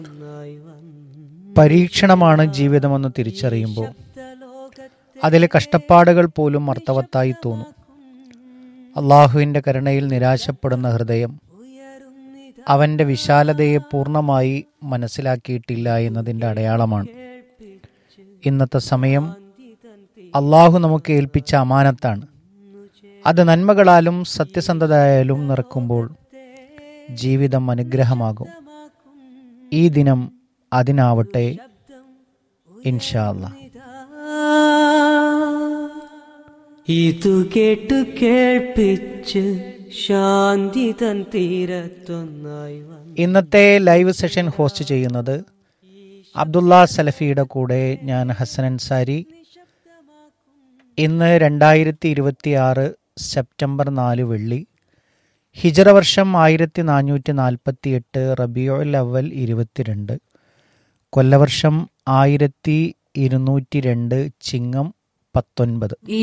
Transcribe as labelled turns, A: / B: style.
A: പരീക്ഷണമാണ് ജീവിതമെന്ന് തിരിച്ചറിയുമ്പോൾ അതിലെ കഷ്ടപ്പാടുകൾ പോലും അർത്ഥവത്തായി തോന്നും അള്ളാഹുവിൻ്റെ കരുണയിൽ നിരാശപ്പെടുന്ന ഹൃദയം അവൻ്റെ വിശാലതയെ പൂർണ്ണമായി മനസ്സിലാക്കിയിട്ടില്ല എന്നതിൻ്റെ അടയാളമാണ് ഇന്നത്തെ സമയം അള്ളാഹു നമുക്ക് ഏൽപ്പിച്ച അമാനത്താണ് അത് നന്മകളാലും സത്യസന്ധതയാലും നിറക്കുമ്പോൾ ജീവിതം അനുഗ്രഹമാകും ഈ ദിനം അതിനാവട്ടെ ഇൻഷാ അല്ലാ
B: ഇതു കേട്ടു കേൾപ്പിച്ച് ശാന്തി തൻ തീരത്തൊന്നായി വന്നു
A: ഇന്നത്തെ ലൈവ് സെഷൻ ഹോസ്റ്റ് ചെയ്യുന്നത് അബ്ദുള്ള സലഫിയുടെ കൂടെ ഞാൻ ഹസൻ അൻസാരി ഇന്ന് രണ്ടായിരത്തി ഇരുപത്തി ആറ് സെപ്റ്റംബർ നാല് വെള്ളി ഹിജറ വർഷം ആയിരത്തി നാനൂറ്റി നാൽപ്പത്തി എട്ട് റബിയോൽ അവൽ ഇരുപത്തിരണ്ട് കൊല്ലവർഷം ആയിരത്തി ഇരുന്നൂറ്റി രണ്ട് ചിങ്ങം പത്തൊൻപത്